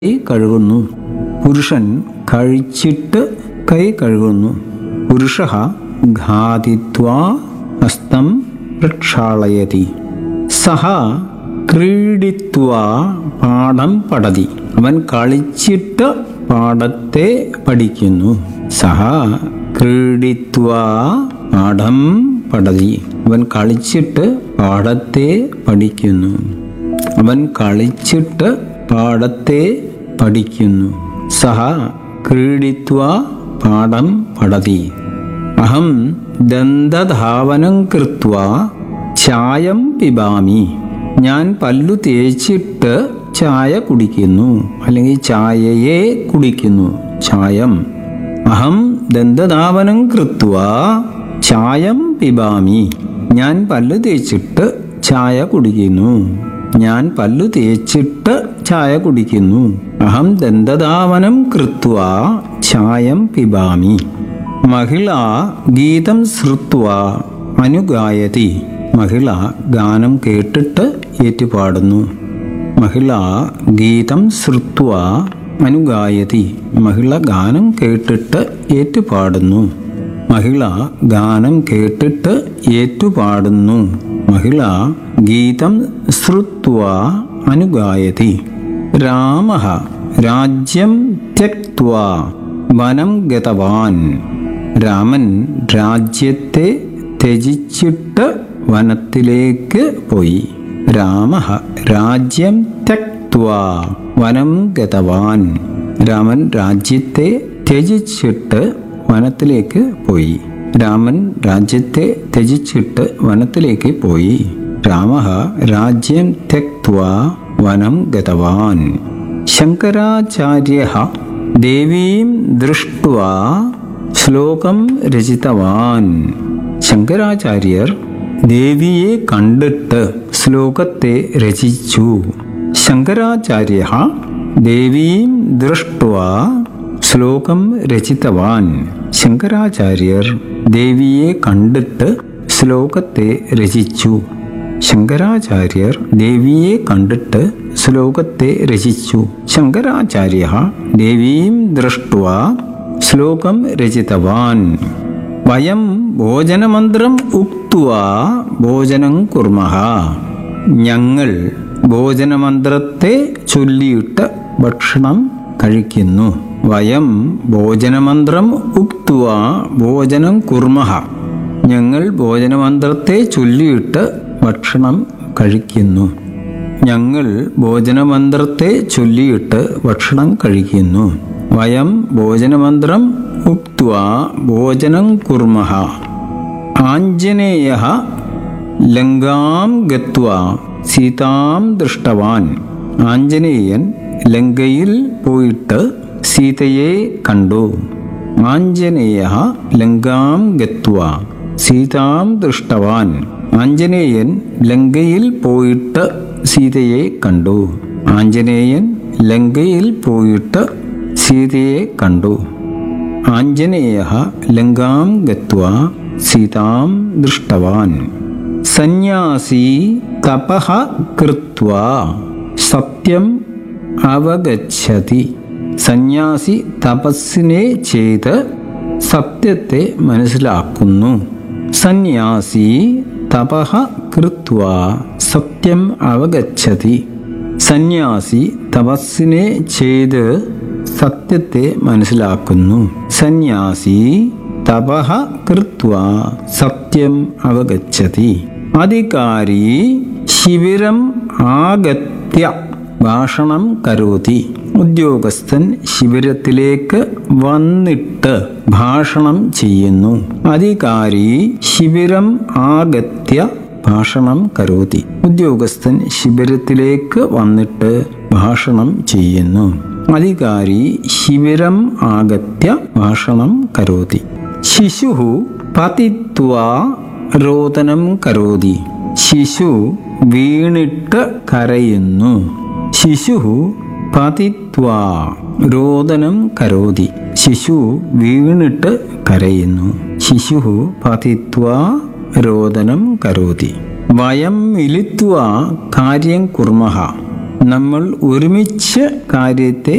കൈ കഴുകുന്നു പുരുഷൻ കഴിച്ചിട്ട് കൈ കഴുകുന്നു പുരുഷ ഘാതിത്വാ ഹസ്തം പ്രക്ഷാളയതി സഹ ക്രീഡിത്വാ പാഠം പഠതി അവൻ കളിച്ചിട്ട് പാഠത്തെ പഠിക്കുന്നു സഹ ക്രീഡിത്വാ പാഠം പഠതി അവൻ കളിച്ചിട്ട് പാഠത്തെ പഠിക്കുന്നു അവൻ കളിച്ചിട്ട് പാഠത്തെ പഠിക്കുന്നു സഹ ക്രീഡിത്വ പാഠം പഠതി അഹം ദന്തധാവനം കൃത്വ ചായം പിബാമി ഞാൻ പല്ലു തേച്ചിട്ട് ചായ കുടിക്കുന്നു അല്ലെങ്കിൽ ചായയെ കുടിക്കുന്നു ചായം അഹം ദന്തധാവനം കൃത്വ ചായം പിബാമി ഞാൻ പല്ലു തേച്ചിട്ട് ചായ കുടിക്കുന്നു ഞാൻ പല്ലു തേച്ചിട്ട് ചായ കുടിക്കുന്നു അഹം ദന്തധാവനം കൃത്വ ചായം പിബാമി മഹിള ഗീതം ശ്രുത്വ അനുഗായതി മഹിള ഗാനം കേട്ടിട്ട് ഏറ്റുപാടുന്നു മഹിള ഗീതം ശ്രുത്വ അനുഗായതി മഹിള ഗാനം കേട്ടിട്ട് ഏറ്റുപാടുന്നു മഹിള ഗാനം കേട്ടിട്ട് ഏറ്റുപാടുന്നു മഹിള ഗീതം ശ്രുത്വ അനുഗായതി രാമ രാജ്യം ത്യക്വ വനം ഗതവാൻ രാമൻ രാജ്യത്തെ ത്യജിച്ചിട്ട് വനത്തിലേക്ക് പോയി രാമ രാജ്യം ത്യക്വ വനം ഗതവാൻ രാമൻ രാജ്യത്തെ ത്യജിച്ചിട്ട് വനത്തിലേക്ക് പോയി രാമൻ രാജ്യത്തെ ത്യജിച്ചിട്ട് വനത്തിലേക്ക് പോയി രാമ രാജ്യം ത്യക്വ വനം ഗതവാൻ ശങ്കരാചാര്യ ദേവീം ദൃഷ്ട്വാ ശ്ലോകം രചിതവാൻ ശങ്കരാചാര്യർ ദേവിയെ കണ്ടിട്ട് ശ്ലോകത്തെ രചിച്ചു ശങ്കരാചാര്യ ദേവീം ദൃഷ്ട്വാ ശ്ലോകം രചിതവാൻ ശങ്കരാചാര്യർ ദേവിയെ കണ്ടിട്ട് ശ്ലോകത്തെ രചിച്ചു ശങ്കരാചാര്യർ ദേവിയെ കണ്ടിട്ട് ശ്ലോകത്തെ രചിച്ചു ശങ്കരാചാര്യ ദേവീം ദൃഷ്ട്വാ ശ്ലോകം രചിതവാൻ വയം ഭോജനമന്ത്രം ഉക്ത്വാ ഭോജനം കുർമഹ ഞങ്ങൾ ഭോജനമന്ത്രത്തെ ചൊല്ലിയിട്ട് ഭക്ഷണം കഴിക്കുന്നു വയം ഭോജനമന്ത്രം ഉക്ത്വാ ഭോജനം കുർമഹ ഞങ്ങൾ ഭോജനമന്ത്രത്തെ ചൊല്ലിയിട്ട് ഭക്ഷണം കഴിക്കുന്നു ഞങ്ങൾ ഭോജനമന്ത്രത്തെ ചൊല്ലിയിട്ട് ഭക്ഷണം കഴിക്കുന്നു വയം ഭോജനമന്ത്രം ഉക്ത്വാ ഭോജനം കുർമഹ ആഞ്ജനേയ ലങ്കാം ഗത്വാ സീതാം ദൃഷ്ടവാൻ ആഞ്ജനേയൻ ലങ്കയിൽ പോയിട്ട് സീതയെ കണ്ടു ആഞ്ജനേയ ലങ്കാം ഗത്വാ സീതാം ദൃഷ്ടവാൻ ആഞ്ജനേയൻ ലങ്കയിൽ പോയിട്ട് സീതയെ കണ്ടു ആഞ്ജനേയൻ ലങ്കയിൽ പോയിട്ട് സീതയെ കണ്ടു ആഞ്ജനേയ ലങ്കാം ഗത്വാ സീതാം ദൃഷ്ടവാൻ സന്യാസി തപഃ കൃത്വാ സത്യം അവഗച്ഛതി സന്യാസി തപസ്സിനെ ചെയ്ത് സത്യത്തെ മനസ്സിലാക്കുന്നു സന്യാസി തപഃ കൃത്വാ സത്യം അവഗച്ഛതി സന്യാസി തപസ്സിനെ ചെയ്ത് സത്യത്തെ മനസ്സിലാക്കുന്നു സന്യാസി തപഃ കൃത്വാ സത്യം അവഗച്ഛതി അധികാരി ശിബിരം ആഗത്യ ഭാഷണം കരോതി ഉദ്യോഗസ്ഥൻ ശിബിരത്തിലേക്ക് വന്നിട്ട് ഭാഷണം ചെയ്യുന്നു അധികാരി ശിബിരം ആഗത്യ ഭാഷണം കരോതി ഉദ്യോഗസ്ഥൻ ശിബിരത്തിലേക്ക് വന്നിട്ട് ഭാഷണം ചെയ്യുന്നു അധികാരി ശിബിരം ആഗത്യ ഭാഷണം കരോതി ശിശു പതിത്വാ രോദനം കരോതി ശിശു വീണിട്ട് കരയുന്നു ശിശു പതിത്വാ രോദനം കരോതി ശിശു വീണിട്ട് കരയുന്നു ശിശു പതിത്വാ രോദനം കരോതി വയം മിലിത്വ കാര്യം കുർമഹ നമ്മൾ ഒരുമിച്ച് കാര്യത്തെ